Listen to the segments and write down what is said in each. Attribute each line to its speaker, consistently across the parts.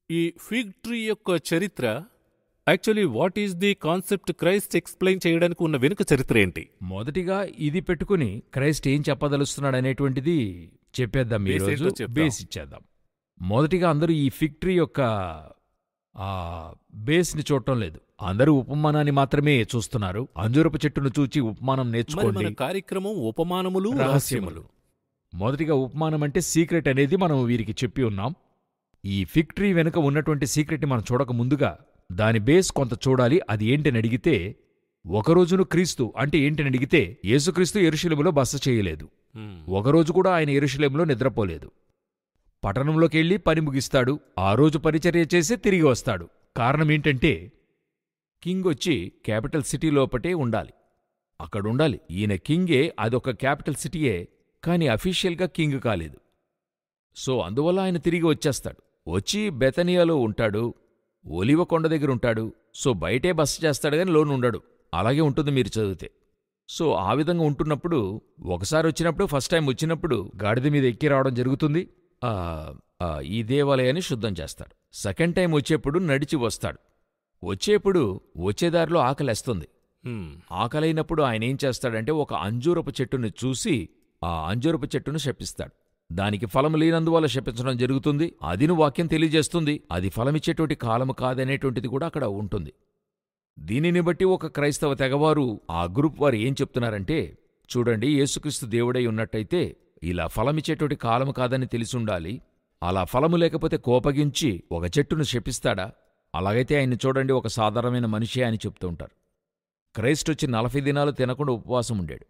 Speaker 1: ఈ fig tree యొక్క చరిత్ర actually what is the concept Christ explain చేయడానికి ఉన్న వెనుక చరిత్ర ఏంటి
Speaker 2: మొదటిగా ఇది పెట్టుకుని క్రైస్ట్ ఏం చెప్పదలుస్తున్నాడు అనేటువంటిది చెప్పేద్దాం
Speaker 1: Base
Speaker 2: ఈరోజు
Speaker 1: ఏంటో చెప్దాం.
Speaker 2: బేస్ ఇచ్చేద్దాం మొదటిగా అందరూ ఈ ఫిక్టరీ యొక్క ఆ బేస్ని చూడటం లేదు అందరూ ఉపమానాన్ని మాత్రమే చూస్తున్నారు అంజూరపు చెట్టును చూచి ఉపమానం
Speaker 1: మరి
Speaker 2: నేర్చుకోండి
Speaker 1: మన కార్యక్రమం ఉపమానములు
Speaker 2: రహస్యములు
Speaker 1: రహస్యములు
Speaker 2: మొదటిగా ఉపమానం అంటే సీక్రెట్ అనేది మనం వీరికి చెప్పి ఉన్నాం ఈ ఫిక్టరీ వెనుక ఉన్నటువంటి సీక్రెట్ని మనం చూడక ముందుగా దాని బేస్ కొంత చూడాలి అది ఏంటని అడిగితే ఒక రోజును క్రీస్తు అంటే ఏంటని అడిగితే యేసుక్రీస్తు ఎరుశలేములో బస చేయలేదు
Speaker 1: మ్మ్.
Speaker 2: ఒకరోజు కూడా ఆయన ఎరుశలేంలో నిద్రపోలేదు పట్టణంలోకి వెళ్ళి పని ముగిస్తాడు ఆ రోజు పరిచర్య చేసి తిరిగి వస్తాడు కారణం ఏంటంటే కింగ్ వచ్చి క్యాపిటల్ సిటీ లోపటే ఉండాలి అక్కడుండాలి ఈయన కింగే అదొక క్యాపిటల్ సిటీయే కాని అఫీషియల్గా కింగ్ కాలేదు సో అందువల్ల ఆయన తిరిగి వచ్చేస్తాడు వచ్చి బెతనియాలో ఉంటాడు ఒలివ కొండ దగ్గర ఉంటాడు సో బయటే బస చేస్తాడు గాని లోను ఉండడు అలాగే ఉంటుంది మీరు చదివితే సో ఆ విధంగా ఉంటున్నప్పుడు ఒకసారి వచ్చినప్పుడు ఫస్ట్ టైం వచ్చినప్పుడు గాడిద మీద ఎక్కి రావడం జరుగుతుంది ఆ, ఆ, ఈ దేవాలయాన్ని శుద్ధం చేస్తాడు సెకండ్ టైం వచ్చేప్పుడు నడిచి వస్తాడు వచ్చేప్పుడు వచ్చేదారిలో ఆకలేస్తుంది
Speaker 1: మ్మ్.
Speaker 2: ఆకలైనప్పుడు ఆయన ఏం చేస్తాడంటే ఒక అంజూరపు చెట్టును చూసి ఆ అంజూరపు చెట్టును శపిస్తాడు దానికి ఫలం లేనందువల్ల శపించడం జరుగుతుంది అదిను వాక్యం తెలియజేస్తుంది అది ఫలమిచ్చేటువంటి కాలము కాదనేటువంటిది కూడా అక్కడ ఉంటుంది దీనిని బట్టి ఒక క్రైస్తవ తెగవారు ఆ గ్రూప్ వారు ఏం చెప్తున్నారంటే చూడండి యేసుక్రీస్తు దేవుడై ఉన్నట్టయితే ఇలా ఫలమిచ్చేటువంటి కాలము కాదని తెలిసుండాలి అలా ఫలము లేకపోతే కోపగించి ఒక చెట్టును శపిస్తాడా అలాగైతే ఆయన్ని చూడండి ఒక సాధారణమైన మనిషే అని చెప్తూ ఉంటారు క్రైస్ట్ వచ్చి నలభై దినాలు తినకుండా ఉపవాసం ఉండాడు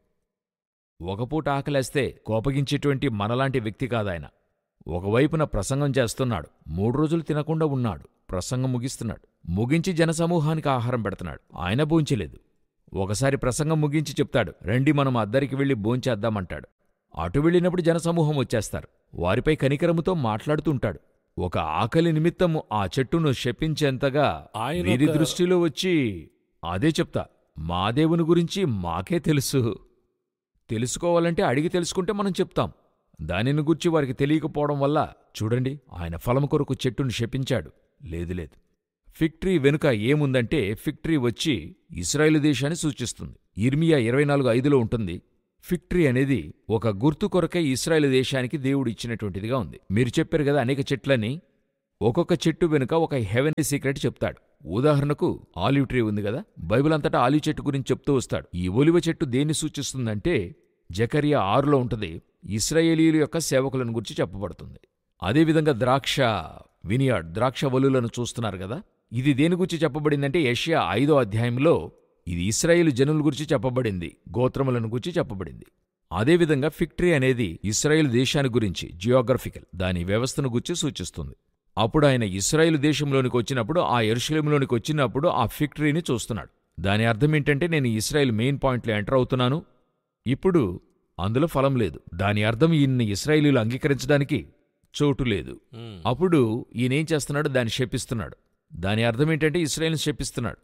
Speaker 2: ఒక పూట ఆకలేస్తే కోపగించేటువంటి మనలాంటి వ్యక్తి కాదాయన ఒకవైపున ప్రసంగం చేస్తున్నాడు మూడు రోజులు తినకుండా ఉన్నాడు ప్రసంగం ముగిస్తున్నాడు ముగించి జనసమూహానికి ఆహారం పెడుతున్నాడు ఆయన భోంచలేదు ఒకసారి ప్రసంగం ముగించి చెప్తాడు రండి మనం అద్దరికి వెళ్ళి భోంచేద్దామంటాడు అటు వెళ్ళినప్పుడు జనసమూహం వచ్చేస్తారు వారిపై కనికరముతో మాట్లాడుతుంటాడు ఒక ఆకలి నిమిత్తము ఆ చెట్టును శపించేంతగా
Speaker 1: ఆయన
Speaker 2: వీరి
Speaker 1: ఒక-
Speaker 2: దృష్టిలో వచ్చి అదే చెప్తా మా దేవుని గురించి మాకే తెలుసు తెలుసుకోవాలంటే అడిగి తెలుసుకుంటే మనం చెప్తాం దానిని గురించి వారికి తెలియకపోవడం వల్ల చూడండి ఆయన ఫలము కొరకు చెట్టును శపించాడు లేదు లేదు ఫిక్ట్రీ వెనుక ఏముందంటే ఫిక్ట్రీ వచ్చి ఇస్రాయేల్ దేశాన్ని సూచిస్తుంది ఇర్మియా ఇరవై నాలుగు ఐదులో ఉంటుంది ఫిక్ట్రీ అనేది ఒక గుర్తు కొరకై ఇస్రాయేల్ దేశానికి దేవుడు ఇచ్చినటువంటిదిగా ఉంది మీరు చెప్పారు కదా అనేక చెట్లని ఒక్కొక్క చెట్టు వెనుక ఒక హెవెన్ సీక్రెట్ చెప్తాడు ఉదాహరణకు ఆలివ్ ట్రీ ఉంది కదా బైబిల్ అంతటా ఆలివ్ చెట్టు గురించి చెప్తూ వస్తాడు ఈ ఒలివ చెట్టు దేన్ని సూచిస్తుందంటే జకరియా ఆరులో ఉంటుంది ఇస్రాయేలీల యొక్క సేవకులను గురించి చెప్పబడుతుంది అదేవిధంగా ద్రాక్ష వినియాడ్ ద్రాక్ష వలులను చూస్తున్నారు కదా ఇది దేని గురించి చెప్పబడిందంటే యెషయా ఐదో అధ్యాయంలో ఇది ఇస్రాయేలు జనుల గురించి చెప్పబడింది గోత్రములను గురించి చెప్పబడింది అదేవిధంగా ఫిక్టరీ అనేది ఇస్రాయేల్ దేశాన్ని గురించి జియోగ్రఫికల్ దాని వ్యవస్థను గురించి సూచిస్తుంది అప్పుడు ఆయన ఇస్రాయేల్ దేశంలోనికి వచ్చినప్పుడు ఆ ఎరుషలేంలోనికి వచ్చినప్పుడు ఆ ఫిక్టరీని చూస్తున్నాడు దాని అర్థం ఏంటంటే నేను ఇస్రాయేల్ మెయిన్ పాయింట్లో ఎంటర్ అవుతున్నాను ఇప్పుడు అందులో ఫలం లేదు దాని అర్థం ఈయన్ని ఇస్రాయేలీలు అంగీకరించడానికి చోటు లేదు
Speaker 1: మ్మ్.
Speaker 2: అప్పుడు ఈయనేం చేస్తున్నాడు దాన్ని శపిస్తున్నాడు దాని అర్థం ఏంటంటే ఇస్రాయేల్ని శపిస్తున్నాడు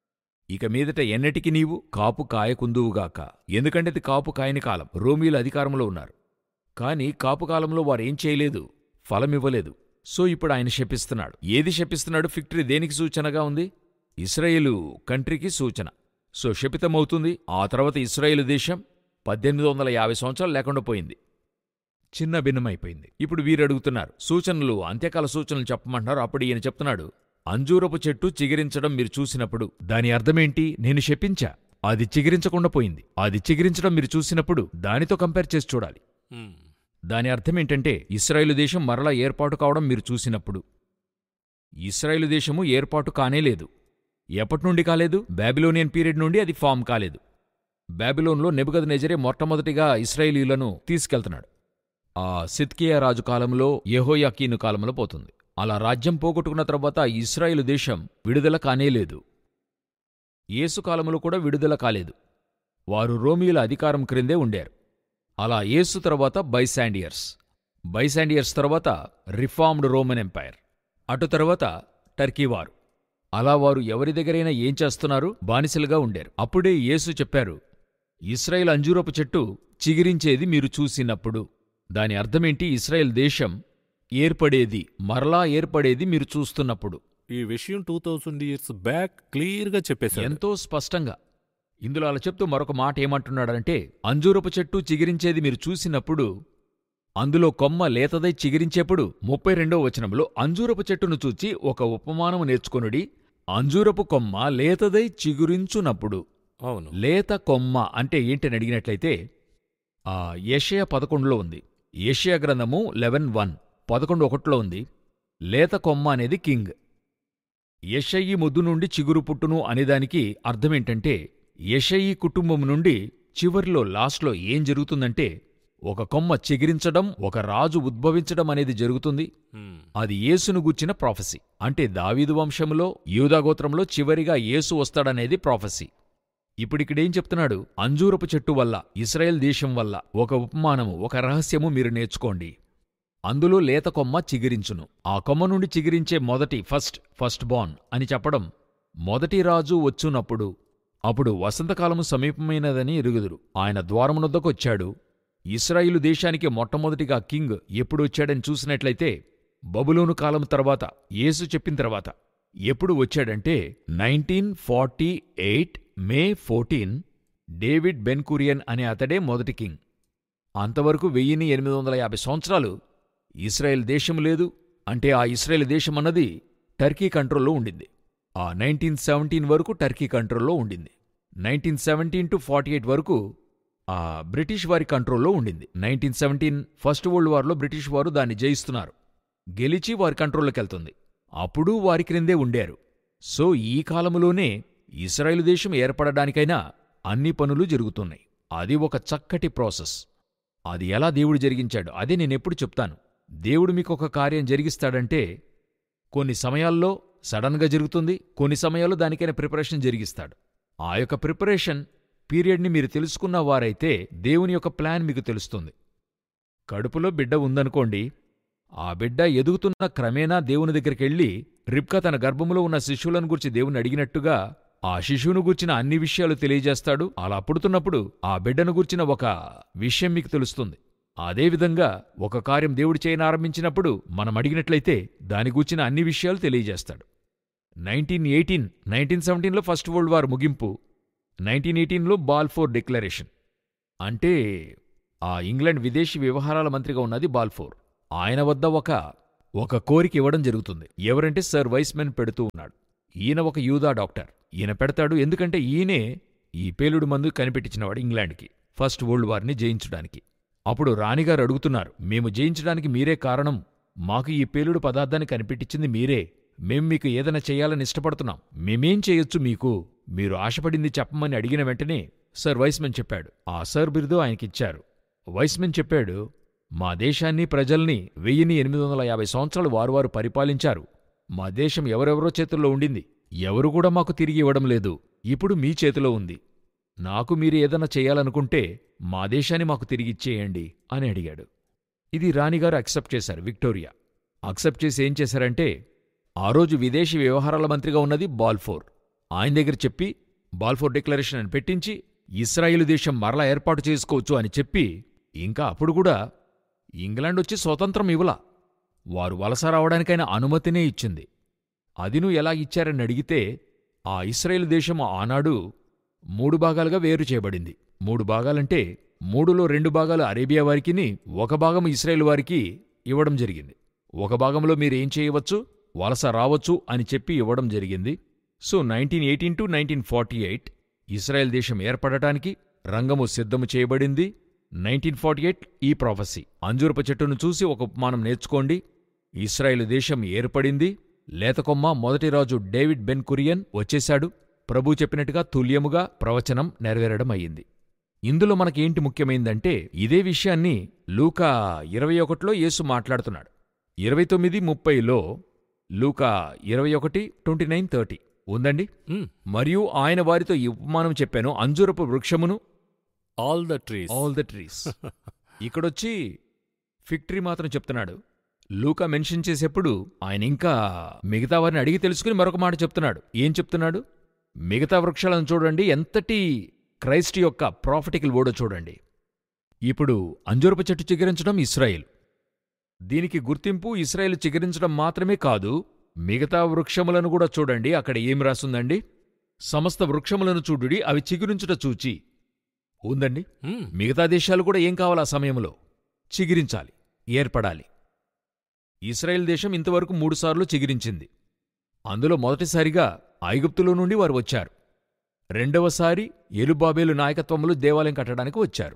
Speaker 2: ఇక మీదట ఎన్నటికి నీవు కాపు కాయకుందువుగాక ఎందుకంటే ఇది కాపు కాయని కాలం రోమీలు అధికారంలో ఉన్నారు కాని కాపు కాలంలో వారేం చేయలేదు ఫలమివ్వలేదు సో ఇప్పుడు ఆయన శపిస్తున్నాడు ఏది శపిస్తున్నాడు ఫిక్టరీ దేనికి సూచనగా ఉంది ఇస్రాయేలు కంట్రీకి సూచన సో శపితమవుతుంది ఆ తర్వాత ఇస్రాయేలు దేశం పద్దెనిమిది వందల యాభై సంవత్సరాలు లేకుండా పోయింది చిన్న భిన్నమైపోయింది ఇప్పుడు వీరు అడుగుతున్నారు సూచనలు అంత్యకాల సూచనలు చెప్పమంటున్నారు అప్పుడు ఈయన చెప్తున్నాడు అంజూరపు చెట్టు చిగిరించడం మీరు చూసినప్పుడు దాని అర్థమేంటి నేను శపించా అది చిగిరించకుండా పోయింది అది చిగిరించడం మీరు చూసినప్పుడు దానితో కంపేర్ చేసి చూడాలి
Speaker 1: మ్మ్.
Speaker 2: దాని అర్థమేంటంటే ఇస్రాయేలు దేశం మరలా ఏర్పాటు కావడం మీరు చూసినప్పుడు ఇస్రాయేలు దేశము ఏర్పాటు కానే లేదు ఎప్పటి నుండి కాలేదు బాబిలోనియన్ పీరియడ్ నుండి అది ఫామ్ కాలేదు బాబిలోన్లో నెబుగద్ నెజరే మొట్టమొదటిగా ఇస్రాయేలీలను తీసుకెళ్తున్నాడు ఆ సిత్కియా రాజు కాలంలో యెహోయాకీను కాలంలో పోతుంది అలా రాజ్యం పోగొట్టుకున్న తర్వాత ఇస్రాయేలు దేశం విడుదల కానేలేదు యేసు కాలంలో కూడా విడుదల కాలేదు వారు రోమియుల అధికారం క్రిందే ఉండారు అలా యేసు తర్వాత బైశాండియర్స్ బైశాండియర్స్ తర్వాత రిఫార్మ్డ్ రోమన్ ఎంపైర్ అటు తర్వాత టర్కీ వారు అలా వారు ఎవరి దగ్గరైనా ఏం చేస్తున్నారు బానిసలుగా ఉండారు అప్పుడే యేసు చెప్పారు ఇస్రాయేల్ అంజూరపు చెట్టు చిగిరించేది మీరు చూసినప్పుడు దాని అర్థమేంటి ఇస్రాయేల్ దేశం ఏర్పడేది మరలా ఏర్పడేది మీరు చూస్తున్నప్పుడు
Speaker 1: ఈ విషయం టూ థౌసండ్ ఇయర్స్ బ్యాక్ క్లియర్గా చెప్పేశాడు
Speaker 2: ఎంతో స్పష్టంగా ఇందులో అలా చెప్తూ మరొక మాట ఏమంటున్నాడంటే అంజూరపు చెట్టు చిగిరించేది మీరు చూసినప్పుడు అందులో కొమ్మ లేతదై చిగిరించేప్పుడు ముప్పై రెండో వచనంలో అంజూరపు చెట్టును చూచి ఒక ఉపమానము నేర్చుకొనుడి అంజూరపు కొమ్మ లేతదై చిగురించునప్పుడు
Speaker 1: అవును
Speaker 2: లేత కొమ్మ అంటే ఏంటని అడిగినట్లయితే ఆ యెషయా పదకొండులో ఉంది యెషయా గ్రంథము లెవెన్ వన్ పదకొండు ఒకటిలో ఉంది లేత కొమ్మ అనేది కింగ్ యెషయి ముద్దు నుండి చిగురు పుట్టును అనేదానికి అర్థమేంటంటే యెషయి కుటుంబం నుండి చివర్లో లాస్ట్లో ఏం జరుగుతుందంటే ఒక కొమ్మ చిగిరించడం ఒక రాజు ఉద్భవించడం అనేది జరుగుతుంది
Speaker 1: హ్మ్.
Speaker 2: అది యేసును గుచ్చిన ప్రాఫెసీ అంటే దావీదు వంశంలో యూదాగోత్రంలో చివరిగా యేసు వస్తాడనేది ప్రాఫెసీ ఇప్పుడిక్కడేం చెప్తున్నాడు అంజూరపు చెట్టు వల్ల ఇస్రాయేల్ దేశం వల్ల ఒక ఉపమానము ఒక రహస్యము మీరు నేర్చుకోండి అందులో లేత కొమ్మ చిగిరించును ఆ కొమ్మ నుండి చిగిరించే మొదటి ఫస్ట్ ఫస్ట్ బాన్ అని చెప్పడం మొదటి రాజు వచ్చునప్పుడు అప్పుడు వసంతకాలము సమీపమైనదని ఎరుగుదురు ఆయన ద్వారమునొద్దకొచ్చాడు ఇస్రాయిలు దేశానికి మొట్టమొదటిగా కింగ్ ఎప్పుడు వచ్చాడని చూసినట్లయితే బబులోను కాలం తర్వాత యేసు చెప్పిన తర్వాత ఎప్పుడు వచ్చాడంటే nineteen forty eight May fourteen David Ben Gurion అనే అతడే మొదటి కింగ్ అంతవరకు వెయ్యిన్ని ఎనిమిది వందల యాభై సంవత్సరాలు ఇస్రాయెల్ దేశం లేదు అంటే ఆ ఇస్రాయెల్ దేశం అన్నది టర్కీ కంట్రోల్లో ఉండింది ఆ నైన్టీన్ సెవెంటీన్ వరకు టర్కీ కంట్రోల్లో ఉండింది nineteen seventeen to forty eight వరకు ఆ బ్రిటిష్ వారి కంట్రోల్లో ఉండింది నైన్టీన్ సెవెంటీన్ ఫస్ట్ వరల్డ్ వార్లో బ్రిటిష్ వారు దాన్ని జయిస్తున్నారు గెలిచి వారి కంట్రోల్లోకి వెళ్తుంది అప్పుడు వారి క్రిందే ఉండారు సో ఈ కాలములోనే ఇస్రాయేలు దేశం ఏర్పడడానికైనా అన్ని పనులు జరుగుతున్నాయి అది ఒక చక్కటి ప్రాసెస్ అది ఎలా దేవుడు జరిగించాడు అదే నేనెప్పుడు చెప్తాను దేవుడు మీకు ఒక కార్యం జరిగిస్తాడంటే కొన్ని సమయాల్లో సడన్గా జరుగుతుంది కొన్ని సమయాల్లో దానికైనా ప్రిపరేషన్ జరిగిస్తాడు ఆ యొక్క ప్రిపరేషన్ పీరియడ్ని మీరు తెలుసుకున్న వారైతే దేవుని యొక్క ప్లాన్ మీకు తెలుస్తుంది కడుపులో బిడ్డ ఉందనుకోండి ఆ బిడ్డ ఎదుగుతున్న క్రమేణా దేవుని దగ్గరికెళ్ళి రిబ్కా తన గర్భములో ఉన్న శిశువులను గురించి దేవుని అడిగినట్టుగా ఆ శిశువును గూర్చిన అన్ని విషయాలు తెలియజేస్తాడు అలా పుడుతున్నప్పుడు ఆ బిడ్డను గూర్చిన ఒక విషయం మీకు తెలుస్తుంది అదేవిధంగా ఒక కార్యం దేవుడు చేయనారంభించినప్పుడు మనం అడిగినట్లయితే దాని గూర్చిన అన్ని విషయాలు తెలియజేస్తాడు నైన్టీన్ ఎయిటీన్ నైన్టీన్ సెవెంటీన్లో ఫస్ట్ వరల్డ్ వార్ ముగింపు నైన్టీన్ ఎయిటీన్లో బాల్ఫోర్ డిక్లరేషన్ అంటే ఆ ఇంగ్లాండ్ విదేశీ వ్యవహారాల మంత్రిగా ఉన్నది బాల్ఫోర్ ఆయన వద్ద ఒక ఒక కోరిక ఇవ్వడం జరుగుతుంది ఎవరంటే సర్ వైస్మెన్ పెడుతూ ఉన్నాడు ఈయన ఒక యూదా డాక్టర్ ఈయన పెడతాడు ఎందుకంటే ఈయనే ఈ పేలుడు మందు కనిపెట్టించినవాడు ఇంగ్లాండ్కి ఫస్ట్ వరల్డ్ వార్ని జయించడానికి అప్పుడు రాణిగారు అడుగుతున్నారు మేము జయించడానికి మీరే కారణం మాకు ఈ పేలుడు పదార్థాన్ని కనిపెట్టించింది మీరే మేం మీకు ఏదైనా చేయాలని ఇష్టపడుతున్నాం మేమేం చేయొచ్చు మీకు మీరు ఆశపడింది చెప్పమని అడిగిన వెంటనే సర్ వైస్మెన్ చెప్పాడు ఆ సర్ బిరుదు ఆయనకిచ్చారు వైస్మెన్ చెప్పాడు మా దేశాన్ని ప్రజల్ని వెయ్యిన్ని ఎనిమిది వందల యాభై సంవత్సరాలు వారు వారు పరిపాలించారు మా దేశం ఎవరెవరో చేతుల్లో ఉండింది ఎవరు కూడా మాకు తిరిగి ఇవ్వడం లేదు ఇప్పుడు మీ చేతిలో ఉంది నాకు మీరు ఏదన్నా చేయాలనుకుంటే మా దేశాన్ని మాకు తిరిగిచ్చేయండి అని అడిగాడు ఇది రాణిగారు అక్సెప్ట్ చేశారు విక్టోరియా అక్సెప్ట్ చేసి ఏం చేశారంటే ఆ రోజు విదేశీ వ్యవహారాల మంత్రిగా ఉన్నది బాల్ఫోర్ ఆయన దగ్గర చెప్పి బాల్ఫోర్ డిక్లరేషన్ అని పెట్టించి ఇస్రాయేలు దేశం మరలా ఏర్పాటు చేసుకోవచ్చు అని చెప్పి ఇంకా అప్పుడు కూడా ఇంగ్లాండ్ వచ్చి స్వతంత్రం ఇవ్వలా వారు వలస రావడానికైనా అనుమతినే ఇచ్చింది అది నువ్వు ఎలా ఇచ్చారని అడిగితే ఆ ఇస్రాయేల్ దేశం ఆనాడు మూడు భాగాలుగా వేరు చేయబడింది మూడు భాగాలంటే మూడులో రెండు భాగాలు అరేబియా వారికిని ఒక భాగం ఇస్రాయేల్ వారికి ఇవ్వడం జరిగింది ఒక భాగంలో మీరేం చేయవచ్చు వలస రావచ్చు అని చెప్పి ఇవ్వడం జరిగింది so nineteen eighteen to nineteen forty eight Israel దేశం ఏర్పడటానికి రంగము సిద్ధము చేయబడింది నైన్టీన్ ఫార్టీ ఎయిట్ ఈ ప్రాఫెసీ అంజూరపు చెట్టును చూసి ఒక ఉపమానం నేర్చుకోండి ఇస్రాయేల్ దేశం ఏర్పడింది లేతకొమ్మ మొదటి రాజు డేవిడ్ బెన్ కురియన్ వచ్చేశాడు ప్రభు చెప్పినట్టుగా తుల్యముగా ప్రవచనం నెరవేరడం అయ్యింది ఇందులో మనకేంటి ముఖ్యమైందంటే ఇదే విషయాన్ని లూకా ఇరవై ఒకటిలో యేసు మాట్లాడుతున్నాడు ఇరవై తొమ్మిది ముప్పైలో లూకా ఇరవై ఒకటి ట్వంటీ నైన్ థర్టీ ఉందండి
Speaker 1: హ్మ్.
Speaker 2: మరియు ఆయన వారితో ఈ ఉపమానం చెప్పాను అంజూరపు వృక్షమును
Speaker 1: all the trees
Speaker 2: all the trees ఇక్కడొచ్చి ఫిగ్ ట్రీ మాత్రం చెప్తున్నాడు లూకా మెన్షన్ చేసేప్పుడు ఆయన ఇంకా మిగతా వారిని అడిగి తెలుసుకుని మరొక మాట చెప్తున్నాడు ఏం చెప్తున్నాడు మిగతా వృక్షాలను చూడండి ఎంతటి క్రైస్ట్ యొక్క ప్రాఫిటికల్ ఓడో చూడండి ఇప్పుడు అంజూరపు చెట్టు చిగురించడం ఇస్రాయేల్ దీనికి గుర్తింపు ఇస్రాయేల్ చిగురించడం మాత్రమే కాదు మిగతా వృక్షములను కూడా చూడండి అక్కడ ఏం రాసుందండి సమస్త వృక్షములను చూడుడి అవి చిగురించుట చూచి ఉందండి
Speaker 1: మ్మ్.
Speaker 2: మిగతా దేశాలు కూడా ఏం కావాలి ఆ సమయంలో చిగిరించాలి ఏర్పడాలి ఇస్రాయేల్ దేశం ఇంతవరకు మూడుసార్లు చిగిరించింది అందులో మొదటిసారిగా ఐగుప్తులో నుండి వారు వచ్చారు రెండవసారి ఎలుబాబేలు నాయకత్వంలో దేవాలయం కట్టడానికి వచ్చారు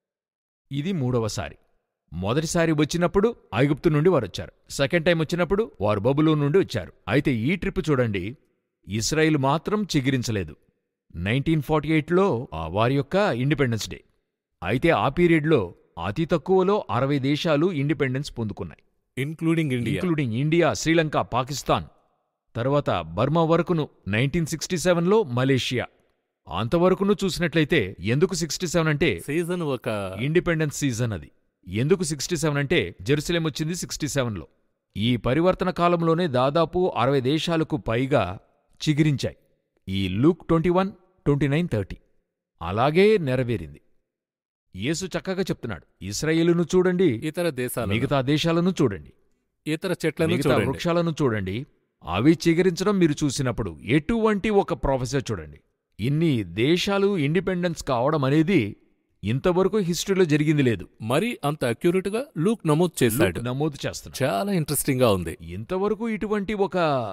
Speaker 2: ఇది మూడవసారి మొదటిసారి వచ్చినప్పుడు ఐగుప్తు నుండి వారు వచ్చారు సెకండ్ టైం వచ్చినప్పుడు వారు బబులో నుండి వచ్చారు అయితే ఈ ట్రిప్ చూడండి ఇస్రాయిల్ మాత్రం చిగిరించలేదు నైన్టీన్ ఫార్టీ ఎయిట్లో వారి యొక్క ఇండిపెండెన్స్ డే అయితే ఆ పీరియడ్లో అతి తక్కువలో అరవై దేశాలు ఇండిపెండెన్స్ పొందుకున్నాయి
Speaker 1: including India
Speaker 2: including India Sri Lanka Pakistan తర్వాత బర్మా వరకును నైన్టీన్ సిక్స్టీ సెవెన్లో మలేషియా అంతవరకును చూసినట్లయితే ఎందుకు సిక్స్టీ సెవెన్ అంటే
Speaker 1: సీజన్ ఒక
Speaker 2: ఇండిపెండెన్స్ సీజన్ అది ఎందుకు సిక్స్టీ సెవెన్ అంటే జెరూసలేం వచ్చింది సిక్స్టీ సెవెన్లో ఈ పరివర్తన కాలంలోనే దాదాపు అరవై దేశాలకు పైగా చిగిరించాయి ఈ Luke twenty one twenty nine thirty అలాగే నెరవేరింది యేసు చక్కగా చెప్తున్నాడు ఇస్రాయేలును చూడండి
Speaker 1: ఇతర దేశాలు
Speaker 2: మిగతా దేశాలను చూడండి
Speaker 1: ఇతర చెట్లను
Speaker 2: మిగతా
Speaker 1: చూడండి
Speaker 2: వృక్షాలను చూడండి అవి చిగురించడం మీరు చూసినప్పుడు ఎటువంటి ఒక ప్రొఫెసర్ చూడండి ఇన్ని దేశాలు ఇండిపెండెన్స్ కావడం అనేది ఇంతవరకు హిస్టరీలో జరిగింది లేదు
Speaker 1: మరి అంత అక్యురేట్ గా లూక్ నమోదు చేశాడు
Speaker 2: లూక్ నమోదు చేస్తున్నాడు
Speaker 1: చాలా ఇంట్రెస్టింగ్ గా ఉంది
Speaker 2: ఇంతవరకు ఇటువంటి ఒక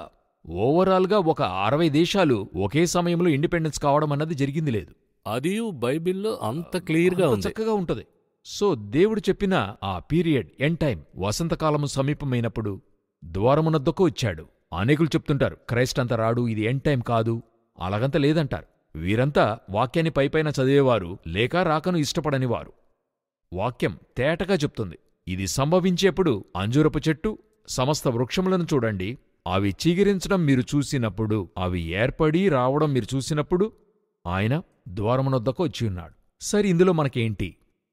Speaker 2: ఓవరాల్గా ఒక అరవై దేశాలు ఒకే సమయంలో ఇండిపెండెన్స్ కావడం అన్నది జరిగింది లేదు
Speaker 1: అది బైబిల్లో అంత క్లియర్ గా
Speaker 2: అంత
Speaker 1: ఉంది
Speaker 2: చక్కగా ఉంటది సో దేవుడు చెప్పిన ఆ పీరియడ్ ఎన్ టైం వసంతకాలము సమీపమైనప్పుడు ద్వారమునద్దకు వచ్చాడు అనేకులు చెప్తుంటారు క్రైస్ట్ అంత రాడు ఇది ఎన్ టైం కాదు అలాగంత లేదంటారు వీరంతా వాక్యాన్ని పైపైన చదివేవారు లేక రాకను ఇష్టపడని వారు వాక్యం తేటగా చెప్తుంది ఇది సంభవించేప్పుడు అంజూరపు చెట్టు సమస్త వృక్షములను చూడండి అవి చీగిరించడం మీరు చూసినప్పుడు అవి ఏర్పడి రావడం మీరు చూసినప్పుడు ఆయన ద్వారమునొద్దకు వచ్చి ఉన్నాడు సరే ఇందులో మనకేంటి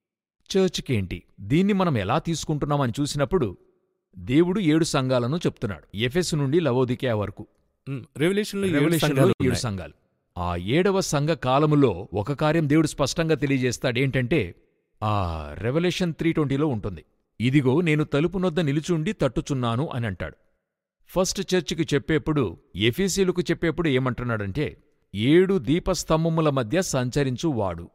Speaker 2: చర్చ్కేంటి దీన్ని మనం ఎలా తీసుకుంటున్నామని చూసినప్పుడు దేవుడు ఏడు సంఘాలను చెప్తున్నాడు ఎఫెస్ నుండి లవోదికే వరకు
Speaker 1: రెవల్యూషన్ లో ఏడు
Speaker 2: రెవల్యూషన్లో
Speaker 1: సంఘాలు
Speaker 2: ఏడు
Speaker 1: ఉన్నాయి.
Speaker 2: సంఘాలు ఆ ఏడవ సంఘ కాలములో ఒక కార్యం దేవుడు స్పష్టంగా తెలియజేస్తాడేంటంటే ఆ రెవల్యూషన్ త్రీ ట్వంటీలో ఉంటుంది ఇదిగో నేను తలుపు నొద్ద నిలుచుండి తట్టుచున్నాను అని అంటాడు ఫస్ట్ చర్చికి చెప్పేప్పుడు ఎఫీసీలకు చెప్పేప్పుడు ఏమంటున్నాడంటే ఏడు దీపస్తంభముల మధ్య సంచరించు వాడు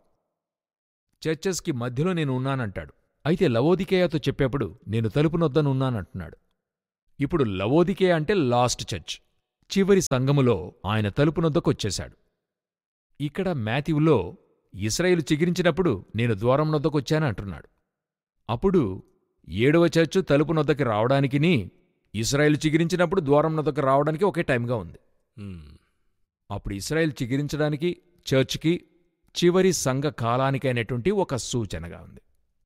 Speaker 2: చర్చెస్కి మధ్యలో నేను ఉన్నానంటాడు అయితే లవోదికేయతో చెప్పేప్పుడు నేను తలుపు నొద్దనున్నానంటున్నాడు ఇప్పుడు లవోదికేయ అంటే లాస్ట్ చర్చ్ చివరి సంఘములో ఆయన తలుపు నొద్దకొచ్చేశాడు ఇక్కడ మాథ్యూలో ఇస్రాయేలు చిగిరించినప్పుడు నేను ద్వారం నొద్దకొచ్చాను అంటున్నాడు అప్పుడు ఏడవ చర్చు తలుపు నొద్దకి రావడానికిని ఇస్రాయేల్ చిగిరించినప్పుడు ద్వారం నొద్దకు రావడానికి ఒకే టైంగా ఉంది
Speaker 1: మ్మ్.
Speaker 2: అప్పుడు ఇస్రాయేల్ చిగిరించడానికి చర్చ్కి చివరి సంఘ కాలానికైనటువంటి ఒక సూచనగా ఉంది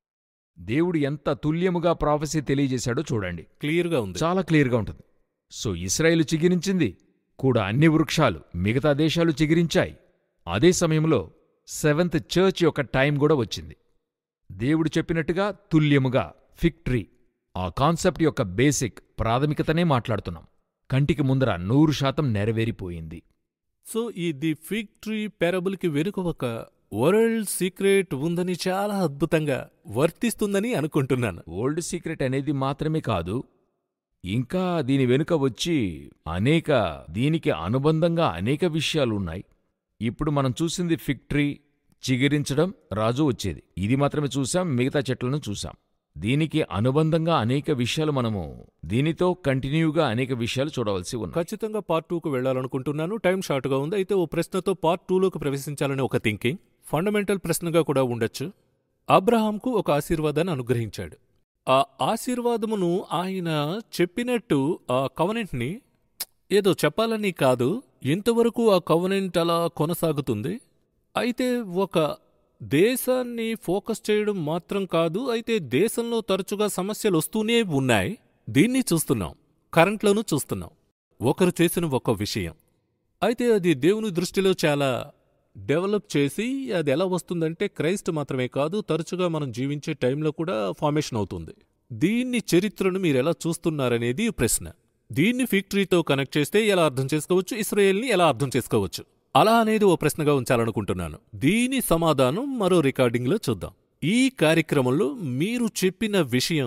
Speaker 2: దేవుడు ఎంత తుల్యముగా ప్రాఫెసీ తెలియజేశాడో చూడండి
Speaker 1: క్లియర్ గా ఉంది
Speaker 2: చాలా క్లియర్గా ఉంటుంది సో ఇస్రాయేలు చిగిరించింది కూడా అన్ని వృక్షాలు మిగతా దేశాలు చిగిరించాయి అదే సమయంలో సెవెంత్ చర్చ్ యొక్క టైం కూడా వచ్చింది దేవుడు చెప్పినట్టుగా తుల్యముగా ఫిక్ట్రీ ఆ కాన్సెప్ట్ యొక్క బేసిక్ ప్రాథమికతనే మాట్లాడుతున్నాం కంటికి ముందర నూరు శాతం నెరవేరిపోయింది
Speaker 1: సో ఈ ది ఫిగ్ ట్రీ పెరబుల్ కి వెనుక ఒక వరల్డ్ సీక్రెట్ ఉందని చాలా అద్భుతంగా వర్తిస్తుందని అనుకుంటున్నాను
Speaker 2: ఓల్డ్ సీక్రెట్ అనేది మాత్రమే కాదు ఇంకా దీని వెనుక వచ్చి అనేక దీనికి అనుబంధంగా అనేక విషయాలున్నాయి ఇప్పుడు మనం చూసింది ఫిక్ట్రీ చిగిరించడం రాజు వచ్చేది ఇది మాత్రమే చూసాం మిగతా చెట్లను చూసాం దీనికి అనుబంధంగా అనేక విషయాలు మనము దీనితో కంటిన్యూగా అనేక విషయాలు చూడవలసి ఉన్నాయి
Speaker 1: ఖచ్చితంగా పార్ట్ టూకు వెళ్ళాలనుకుంటున్నాను టైం షార్ట్ గా ఉంది అయితే ఓ ప్రశ్నతో పార్ట్ టూలోకి ప్రవేశించాలని ఒక థింకింగ్ ఫండమెంటల్ ప్రశ్నగా కూడా ఉండొచ్చు అబ్రహాంకు ఒక ఆశీర్వాదాన్ని అనుగ్రహించాడు ఆ ఆశీర్వాదమును ఆయన చెప్పినట్టు ఆ కవనెంట్ని ఏదో చెప్పాలని కాదు ఇంతవరకు ఆ కవనెంట్ అలా కొనసాగుతుంది అయితే ఒక దేశాన్ని ఫోకస్ చేయడం మాత్రం కాదు అయితే దేశంలో తరచుగా సమస్యలు వస్తూనే ఉన్నాయి దీన్ని చూస్తున్నాం కరెంట్లోనూ చూస్తున్నాం ఒకరు చేసిన ఒక విషయం అయితే అది దేవుని దృష్టిలో చాలా డెవలప్ చేసి అది ఎలా వస్తుందంటే క్రైస్ట్ మాత్రమే కాదు తరచుగా మనం జీవించే టైంలో కూడా ఫార్మేషన్ అవుతుంది దీన్ని చరిత్రను మీరు ఎలా చూస్తున్నారనేది ప్రశ్న దీన్ని ఫిక్టరీతో కనెక్ట్ చేస్తే ఎలా అర్థం చేసుకోవచ్చు ఇస్రాయేల్ని ఎలా అర్థం చేసుకోవచ్చు అలా అనేది ఓ ప్రశ్నగా ఉంచాలనుకుంటున్నాను దీని సమాధానం మరో రికార్డింగ్లో చూద్దాం ఈ కార్యక్రమంలో మీరు చెప్పిన విషయం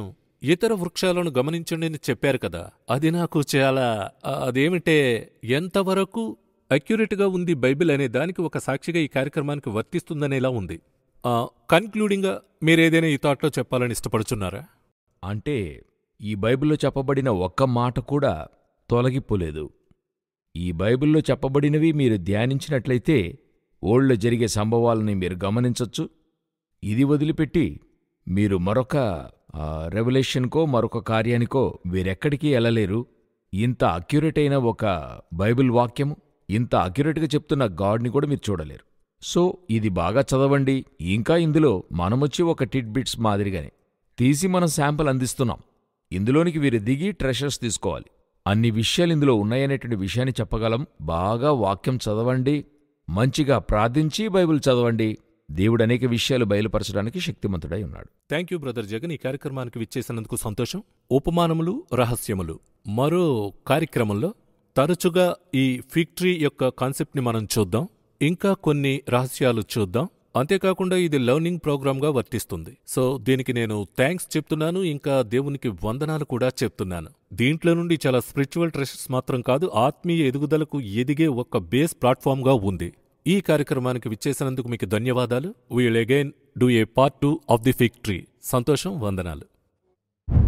Speaker 1: ఇతర వృక్షాలను గమనించండి అని చెప్పారు కదా అది నాకు చాలా ఆ, అదేమిటే ఎంతవరకు అక్యురేట్గా ఉంది బైబిల్ అనే దానికి ఒక సాక్షిగా ఈ కార్యక్రమానికి వర్తిస్తుందనేలా ఉంది కన్క్లూడింగ్గా మీరేదైనా ఈ థాట్లో చెప్పాలని ఇష్టపడుచున్నారా
Speaker 2: అంటే ఈ బైబిల్లో చెప్పబడిన ఒక్క మాట కూడా తొలగిపోలేదు ఈ బైబిల్లో చెప్పబడినవి మీరు ధ్యానించినట్లయితే ఓళ్ళో జరిగే సంభవాలని మీరు గమనించొచ్చు ఇది వదిలిపెట్టి మీరు మరొక ఆ, రెవల్యూషన్కో మరొక కార్యానికో వీరెక్కడికి వెళ్ళలేరు ఇంత అక్యురేట్ అయిన ఒక బైబిల్ వాక్యము ఇంత అక్యురేట్గా చెప్తున్న గాడ్ని కూడా మీరు చూడలేరు సో ఇది బాగా చదవండి ఇంకా ఇందులో మనమొచ్చి ఒక టిట్ బిట్స్ మాదిరిగానే తీసి మనం శాంపుల్ అందిస్తున్నాం ఇందులోనికి వీరు దిగి ట్రెషర్స్ తీసుకోవాలి అన్ని విషయాలు ఇందులో ఉన్నాయనేటువంటి విషయాన్ని చెప్పగలం బాగా వాక్యం చదవండి మంచిగా ప్రార్థించి బైబిల్ చదవండి దేవుడు అనేక విషయాలు బయలుపరచడానికి శక్తిమంతుడై ఉన్నాడు
Speaker 1: థ్యాంక్ యూ బ్రదర్ జగన్ ఈ కార్యక్రమానికి విచ్చేసినందుకు సంతోషం ఉపమానములు రహస్యములు మరో కార్యక్రమంలో తరచుగా ఈ ఫిక్టరీ యొక్క కాన్సెప్ట్ని మనం చూద్దాం ఇంకా కొన్ని రహస్యాలు చూద్దాం అంతేకాకుండా ఇది లెర్నింగ్ ప్రోగ్రామ్గా వర్తిస్తుంది సో దీనికి నేను థ్యాంక్స్ చెప్తున్నాను ఇంకా దేవునికి వందనాలు కూడా చెప్తున్నాను దీంట్లో నుండి చాలా స్పిరిచువల్ ట్రెషర్స్ మాత్రం కాదు ఆత్మీయ ఎదుగుదలకు ఎదిగే ఒక బేస్ ప్లాట్ఫామ్గా ఉంది ఈ కార్యక్రమానికి విచ్చేసినందుకు మీకు ధన్యవాదాలు we'll again do a part two of the fig tree సంతోషం వందనాలు